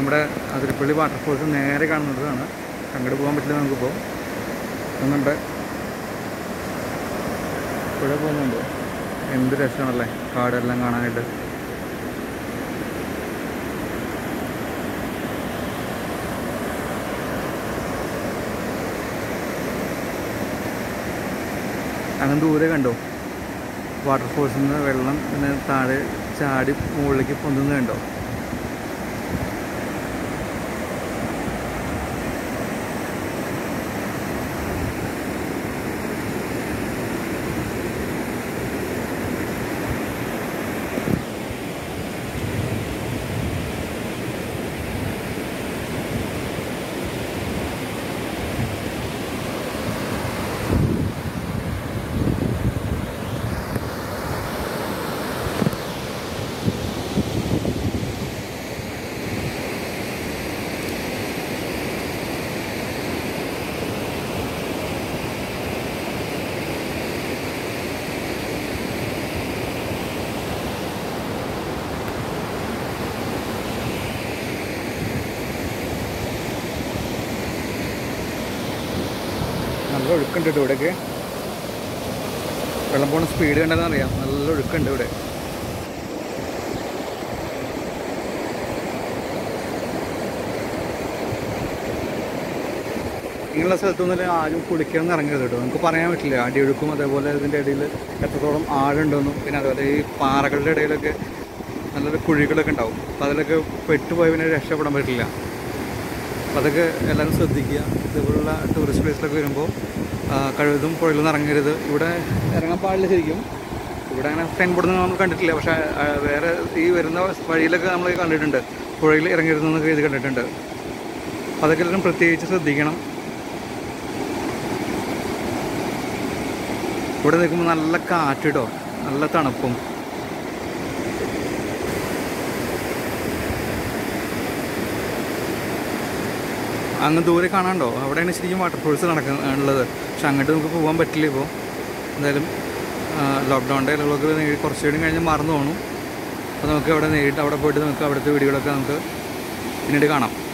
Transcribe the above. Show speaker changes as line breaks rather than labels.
നമ്മുടെ അതിരപ്പള്ളി വാട്ടർഫോൾസ് നേരെ കാണുന്നതാണ് അങ്ങോട്ട് പോകാൻ പറ്റില്ല നമുക്കിപ്പോൾ ഒന്നുണ്ട് പുഴ പോകുന്നുണ്ട് എന്ത് രസമാണല്ലേ കാടെല്ലാം കാണാനായിട്ട് അങ്ങനെ ദൂരെ കണ്ടോ വാട്ടർഫോൾസിൽ നിന്ന് വെള്ളം ഇങ്ങനെ താഴെ ചാടി മുകളിലേക്ക് പൊന്തുന്നത് കണ്ടോ നല്ല ഒഴുക്കുണ്ട് കേട്ടോ ഇവിടെയൊക്കെ വെള്ളം പോണ സ്പീഡ് കണ്ടെന്ന് അറിയാം നല്ല ഒഴുക്കുണ്ട് ഇവിടെ ഇങ്ങനെയുള്ള സ്ഥലത്തൊന്നും ആരും കുളിക്കണം എന്ന് ഇറങ്ങരുത് കേട്ടോ നമുക്ക് പറയാൻ പറ്റില്ല അടിയൊഴുക്കും അതേപോലെ ഇതിൻ്റെ ഇടയിൽ എത്രത്തോളം ആഴുണ്ടെന്നും പിന്നെ അതുപോലെ ഈ പാറകളുടെ ഇടയിലൊക്കെ നല്ലൊരു കുഴികളൊക്കെ ഉണ്ടാവും അപ്പോൾ അതിലൊക്കെ പെട്ടുപോയി പിന്നെ രക്ഷപ്പെടാൻ പറ്റില്ല അപ്പോൾ അതൊക്കെ എല്ലാവരും ശ്രദ്ധിക്കുക ഇതുപോലുള്ള ടൂറിസ്റ്റ് പ്ലേസിലൊക്കെ വരുമ്പോൾ ആ, കഴിവതും പുഴയിലൊന്നും ഇറങ്ങരുത് ഇവിടെ ഇറങ്ങാൻ പാടില്ല ശരിക്കും ഇവിടെ അങ്ങനെ സൈൻ ബോർഡ് നമ്മൾ കണ്ടിട്ടില്ല പക്ഷേ ആ, വേറെ ഈ വരുന്ന വഴിയിലൊക്കെ നമ്മൾ കണ്ടിട്ടുണ്ട് പുഴയിൽ ഇറങ്ങരുതെന്നൊക്കെ ഇത് കണ്ടിട്ടുണ്ട് അപ്പോൾ അതൊക്കെ എല്ലാവരും പ്രത്യേകിച്ച് ശ്രദ്ധിക്കണം ഇവിടെ നിൽക്കുമ്പോൾ നല്ല കാറ്റ് കേട്ടോ നല്ല തണുപ്പും അങ്ങ് ദൂരെ കാണാണ്ടോ അവിടെയാണ് ശരിക്കും വാട്ടർഫോൾസ് നടക്കുന്ന ഉള്ളത് പക്ഷെ അങ്ങോട്ട് നമുക്ക് പോകാൻ പറ്റില്ല ഇപ്പോൾ എന്തായാലും ലോക്ക്ഡൗണിൻ്റെ ഇളവുകളൊക്കെ നേടി കുറച്ചുകൂടി കഴിഞ്ഞ് മറന്നു പോകണം അപ്പോൾ നമുക്ക് അവിടെ നേരിട്ട് അവിടെ പോയിട്ട് നമുക്ക് അവിടുത്തെ വീഡിയോകളൊക്കെ നമുക്ക് പിന്നീട് കാണാം